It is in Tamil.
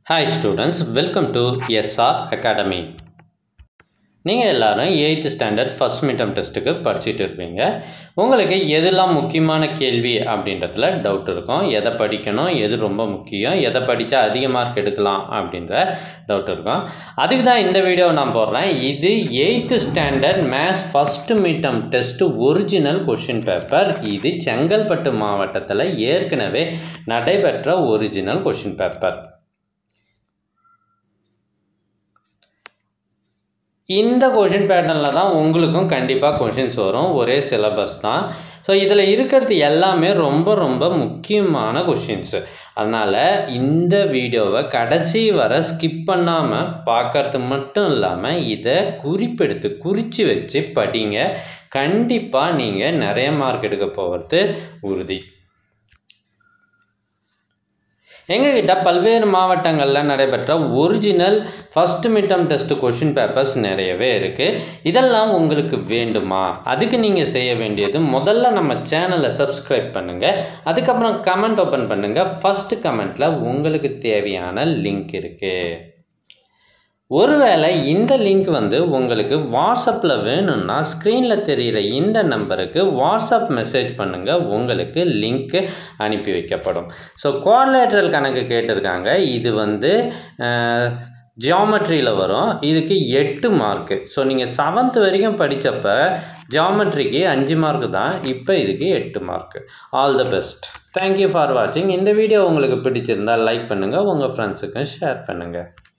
hi students welcome to S R academy நீங்கள் எல்லாரும் எயித்து ஸ்டாண்டர்ட் ஃபஸ்ட் மிட்டம் டெஸ்ட்டுக்கு படிச்சுட்டு இருப்பீங்க உங்களுக்கு எதெல்லாம் முக்கியமான கேள்வி அப்படின்றதுல டவுட் இருக்கும் எதை படிக்கணும் எது ரொம்ப முக்கியம் எதை படித்தா அதிக மார்க் எடுக்கலாம் அப்படின்ற டவுட் இருக்கும் அதுக்கு தான் இந்த வீடியோ நான் போடுறேன் இது eighth standard maths first midterm test original question paper இது செங்கல்பட்டு மாவட்டத்தில் ஏற்கனவே நடைபெற்ற ஒரிஜினல் கொஷின் பேப்பர் இந்த கொஷின் பேட்டர்னில் தான் உங்களுக்கும் கண்டிப்பாக கொஷின்ஸ் வரும் ஒரே சிலபஸ் தான் ஸோ இதில் இருக்கிறது எல்லாமே ரொம்ப ரொம்ப முக்கியமான கொஷின்ஸு அதனால் இந்த வீடியோவை கடைசி வர ஸ்கிப் பண்ணாமல் பார்க்கறது மட்டும் இல்லாமல் இதை குறிப்பெடுத்து குறித்து வச்சு படிங்க கண்டிப்பாக நீங்கள் நிறைய மார்க் எடுக்க போகிறது உறுதி எங்ககிட்ட பல்வேறு மாவட்டங்களில் நடைபெற்ற original first midterm test question papers நிறையவே இருக்குது இதெல்லாம் உங்களுக்கு வேண்டுமா அதுக்கு நீங்கள் செய்ய வேண்டியது முதல்ல நம்ம சேனலை சப்ஸ்கிரைப் பண்ணுங்கள் அதுக்கப்புறம் கமெண்ட் ஓப்பன் பண்ணுங்கள் ஃபஸ்ட்டு கமெண்ட்டில் உங்களுக்கு தேவையான லிங்க் இருக்குது ஒருவேளை இந்த லிங்க் வந்து உங்களுக்கு வாட்ஸ்அப்பில் வேணும்னா ஸ்க்ரீனில் தெரிகிற இந்த நம்பருக்கு வாட்ஸ்அப் மெசேஜ் பண்ணுங்கள் உங்களுக்கு லிங்க்கு அனுப்பி வைக்கப்படும் ஸோ குவாட்லேட்ரல் கணக்கு கேட்டிருக்காங்க இது வந்து ஜியாமெட்ரியில் வரும் இதுக்கு எட்டு மார்க்கு ஸோ நீங்கள் செவன்த் வரைக்கும் படித்தப்ப ஜியாமெட்ரிக்கு அஞ்சு மார்க்கு தான் இப்போ இதுக்கு எட்டு mark all the best thank you for வாட்சிங் இந்த வீடியோ உங்களுக்கு பிடிச்சிருந்தால் லைக் பண்ணுங்கள் உங்கள் ஃப்ரெண்ட்ஸுக்கும் ஷேர் பண்ணுங்கள்